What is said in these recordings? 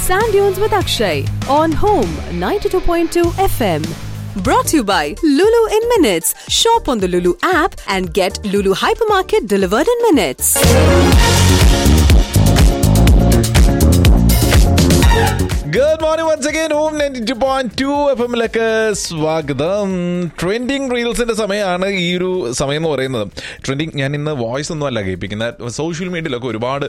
Sand Dunes with Akshay on Home 92.2 FM. Brought to you by Lulu in Minutes. Shop on the Lulu app and get Lulu Hypermarket delivered in minutes. Good morning once again home ninety two point two F എമ്മിലേക്ക് സ്വാഗതം trending റീൽസിന്റെ സമയമാണ് ഈ ഒരു സമയം എന്ന് പറയുന്നത് trending ഞാൻ ഇന്ന് വോയിസ് ഒന്നും അല്ല കേൾപ്പിക്കുന്നത് സോഷ്യൽ മീഡിയയിലൊക്കെ ഒരുപാട്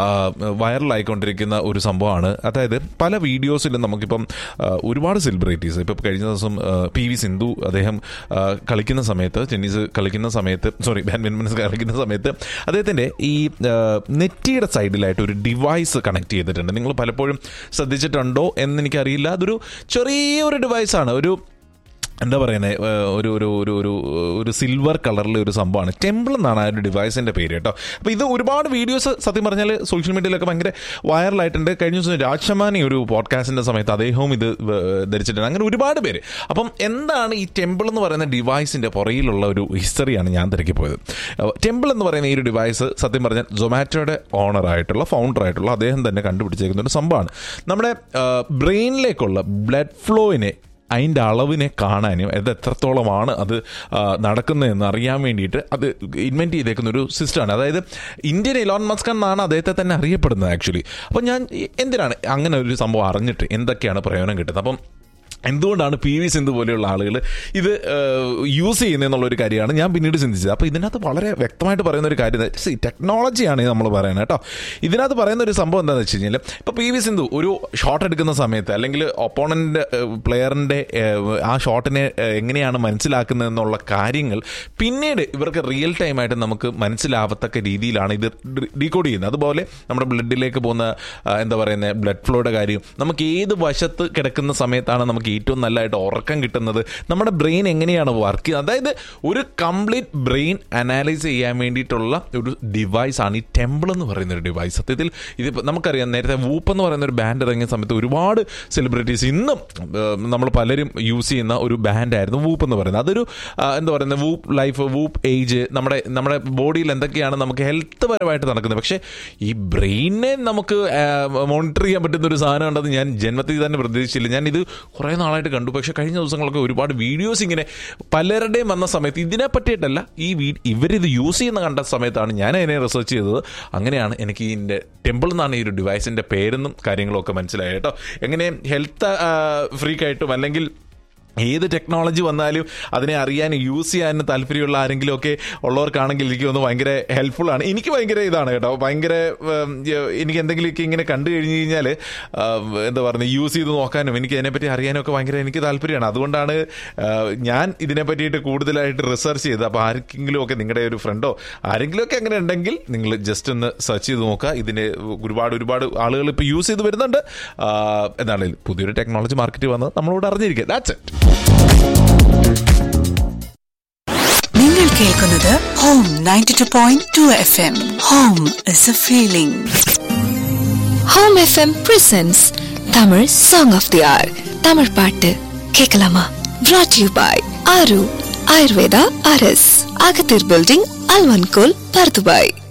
വൈറലായിക്കൊണ്ടിരിക്കുന്ന ഒരു സംഭവമാണ് അതായത് പല വീഡിയോസിലും നമുക്കിപ്പം ആ, ഒരുപാട് സെലിബ്രിറ്റീസ് ഇപ്പം കഴിഞ്ഞ ദിവസം പി വി സിന്ധു അദ്ദേഹം ആ, കളിക്കുന്ന സമയത്ത് ടെന്നീസ് കളിക്കുന്ന സമയത്ത് സോറി ബാഡ്മിന്റൺ കളിക്കുന്ന സമയത്ത് അദ്ദേഹത്തിന്റെ ഈ ആ, നെറ്റിയുടെ സൈഡിലായിട്ട് ഒരു ഡിവൈസ് കണക്ട് ചെയ്തിട്ടുണ്ട് നിങ്ങൾ പലപ്പോഴും ശ്രദ്ധിച്ചിട്ടുണ്ടോ എന്ന് എനിക്കറിയില്ല അതൊരു ചെറിയൊരു ഡിവൈസാണ് ഒരു എന്താ പറയുന്നത് ഒരു ഒരു ഒരു ഒരു ഒരു സിൽവർ കളറിലെ ഒരു സംഭവമാണ് ടെമ്പിൾ എന്നാണ് ആ ഒരു ഡിവൈസിൻ്റെ പേര് കേട്ടോ അപ്പോൾ ഇത് ഒരുപാട് വീഡിയോസ് സത്യം പറഞ്ഞാൽ സോഷ്യൽ മീഡിയയിലൊക്കെ ഭയങ്കര വൈറലായിട്ടുണ്ട് കഴിഞ്ഞ ദിവസം രാജ്ഷമാനി ഒരു പോഡ്കാസ്റ്റിൻ്റെ സമയത്ത് അദ്ദേഹവും ഇത് വ- ധരിച്ചിട്ടുണ്ട് അങ്ങനെ ഒരുപാട് പേര് അപ്പം എന്താണ് ഈ ടെമ്പിൾ എന്ന് പറയുന്ന ഡിവൈസിൻ്റെ പുറയിലുള്ള ഒരു ഹിസ്റ്ററിയാണ് ഞാൻ തിരക്കി പോയത് ടെമ്പിൾ എന്ന് പറയുന്ന ഈ ഒരു ഡിവൈസ് സത്യം പറഞ്ഞാൽ സൊമാറ്റോയുടെ ഓണറായിട്ടുള്ള ഫൗണ്ടറായിട്ടുള്ള അദ്ദേഹം തന്നെ കണ്ടുപിടിച്ചേക്കുന്ന ഒരു സംഭവമാണ് നമ്മുടെ ബ്രെയിനിലേക്കുള്ള ബ്ലഡ് ഫ്ലോയിനെ അതിൻ്റെ അളവിനെ കാണാനും അത് എത്രത്തോളമാണ് അത് ആ, നടക്കുന്നതെന്ന് അറിയാൻ വേണ്ടിയിട്ട് അത് ഇൻവെൻറ്റ് ചെയ്തേക്കുന്ന ഒരു സിസ്റ്റമാണ് അതായത് ഇന്ത്യൻ ഇലോൺ മസ്ക് എന്നാണ് അദ്ദേഹത്തെ തന്നെ അറിയപ്പെടുന്നത് ആക്ച്വലി അപ്പം ഞാൻ എന്തിനാണ് അങ്ങനെ ഒരു സംഭവം അറിഞ്ഞിട്ട് എന്തൊക്കെയാണ് പ്രയോജനം കിട്ടുന്നത് അപ്പം എന്തുകൊണ്ടാണ് പി വി സിന്ധു പോലെയുള്ള ആളുകൾ ഇത് യൂസ് ചെയ്യുന്നതെന്നുള്ളൊരു കാര്യമാണ് ഞാൻ പിന്നീട് ചിന്തിച്ചത് അപ്പോൾ ഇതിനകത്ത് വളരെ വ്യക്തമായിട്ട് പറയുന്ന ഒരു കാര്യം സി ടെക്നോളജിയാണ് നമ്മൾ പറയുന്നത് കേട്ടോ ഇതിനകത്ത് പറയുന്ന ഒരു സംഭവം എന്താണെന്ന് വെച്ച് കഴിഞ്ഞാൽ ഇപ്പോൾ പി വി സിന്ധു ഒരു ഷോട്ട് എടുക്കുന്ന സമയത്ത് അല്ലെങ്കിൽ ഒപ്പോണൻ്റ് പ്ലെയറിൻ്റെ ആ ഷോട്ടിനെ എങ്ങനെയാണ് മനസ്സിലാക്കുന്നത് എന്നുള്ള കാര്യങ്ങൾ പിന്നീട് ഇവർക്ക് റിയൽ ടൈമായിട്ട് നമുക്ക് മനസ്സിലാവത്തക്ക രീതിയിലാണ് ഇത് ഡീകോഡ് ചെയ്യുന്നത് അതുപോലെ നമ്മുടെ ബ്ലഡിലേക്ക് പോകുന്ന ആ, എന്താ പറയുന്നത് ബ്ലഡ് ഫ്ലോയുടെ കാര്യം നമുക്ക് ഏത് വശത്ത് കിടക്കുന്ന സമയത്താണ് നമുക്ക് ഏറ്റവും നല്ലതായിട്ട് ഉറക്കം കിട്ടുന്നത് നമ്മുടെ ബ്രെയിൻ എങ്ങനെയാണ് വർക്ക് ചെയ്യുന്നത് അതായത് ഒരു കംപ്ലീറ്റ് ബ്രെയിൻ അനാലൈസ് ചെയ്യാൻ വേണ്ടിയിട്ടുള്ള ഒരു ഡിവൈസ് ആണ് ഈ ടെമ്പിൾ എന്ന് പറയുന്ന ഒരു ഡിവൈസ് സത്യത്തിൽ ഇത് നമുക്കറിയാം നേരത്തെ വൂപ്പ് എന്ന് പറയുന്ന ഒരു ബാൻഡ് ഇറങ്ങിയ സമയത്ത് ഒരുപാട് സെലിബ്രിറ്റീസ് ഇന്നും നമ്മൾ പലരും യൂസ് ചെയ്യുന്ന ഒരു ബാൻഡായിരുന്നു വൂപ്പ് എന്ന് പറയുന്നത് അതൊരു ആ, എന്താ പറയുന്നത് വൂപ്പ് ലൈഫ് വൂപ്പ് ഏജ് നമ്മുടെ നമ്മുടെ ബോഡിയിൽ എന്തൊക്കെയാണ് നമുക്ക് ഹെൽത്ത് പരമായിട്ട് നടക്കുന്നത് പക്ഷേ ഈ ബ്രെയിനെ നമുക്ക് മോണിറ്റർ ചെയ്യാൻ പറ്റുന്ന ഒരു സാധനം ഉണ്ടെന്ന് ഞാൻ ജന്മത്തിൽ തന്നെ പ്രതീക്ഷിച്ചില്ല ഞാൻ ഇത് കുറേ നാളായിട്ട് കണ്ടു പക്ഷേ കഴിഞ്ഞ ദിവസങ്ങളൊക്കെ ഒരുപാട് വീഡിയോസ് ഇങ്ങനെ പലരുടെയും വന്ന സമയത്ത് ഇതിനെ പറ്റിയിട്ടല്ല ഈ വീ ഇവരിത് യൂസ് ചെയ്യുന്ന കണ്ട സമയത്താണ് ഞാൻ അതിനെ റിസർച്ച് ചെയ്തത് അങ്ങനെയാണ് എനിക്ക് ഇതിൻ്റെ ടെമ്പിൾ എന്നാണ് ഈ ഒരു ഡിവൈസിൻ്റെ പേരെന്നും കാര്യങ്ങളും ഒക്കെ മനസ്സിലായത് കേട്ടോ എങ്ങനെ ഹെൽത്ത് ഫ്രീക്കായിട്ടും അല്ലെങ്കിൽ ഏത് ടെക്നോളജി വന്നാലും അതിനെ അറിയാൻ യൂസ് ചെയ്യാൻ താല്പര്യമുള്ള ആരെങ്കിലും ഒക്കെ ഉള്ളവർക്കാണെങ്കിൽ എനിക്ക് തോന്നുന്നു ഭയങ്കര ഹെൽപ്ഫുൾ ആണ് എനിക്ക് ഭയങ്കര ഇതാണ് കേട്ടോ ഭയങ്കര ഉം, എനിക്ക് എന്തെങ്കിലുമൊക്കെ ഇങ്ങനെ കണ്ടു കഴിഞ്ഞ് കഴിഞ്ഞാൽ എന്താ പറയുക യൂസ് ചെയ്ത് നോക്കാനും എനിക്ക് അതിനെപ്പറ്റി അറിയാനും ഒക്കെ ഭയങ്കര എനിക്ക് താല്പര്യമാണ് അതുകൊണ്ടാണ് ആ, ഞാൻ ഇതിനെ പറ്റിയിട്ട് കൂടുതലായിട്ട് റിസർച്ച് ചെയ്തത് അപ്പോൾ ആർക്കെങ്കിലും ഒക്കെ നിങ്ങളുടെ ഒരു ഫ്രണ്ടോ ആരെങ്കിലും ഒക്കെ അങ്ങനെ ഉണ്ടെങ്കിൽ നിങ്ങൾ ജസ്റ്റ് ഒന്ന് സെർച്ച് ചെയ്ത് നോക്കുക ഇതിന് ഒരുപാട് ഒരുപാട് ആളുകൾ ഇപ്പോൾ യൂസ് ചെയ്ത് വരുന്നുണ്ട് ആ, എന്താണെങ്കിലും പുതിയൊരു ടെക്നോളജി മാർക്കറ്റ് വന്നത് നമ്മളോട് അറിഞ്ഞിരിക്കുക ദാറ്റ്സ് ഇറ്റ് നിങ്ങൾ കേൾക്കുന്നത് home ninety two point two F M home is a feeling home FM presents Tamil song of the hour Tamil பாட்டு கேட்கலாமா brought you by Aaru Ayurveda அரஸ் அகத்தீர் பில்டிங் அல்வன்கோல் பர்துபாய்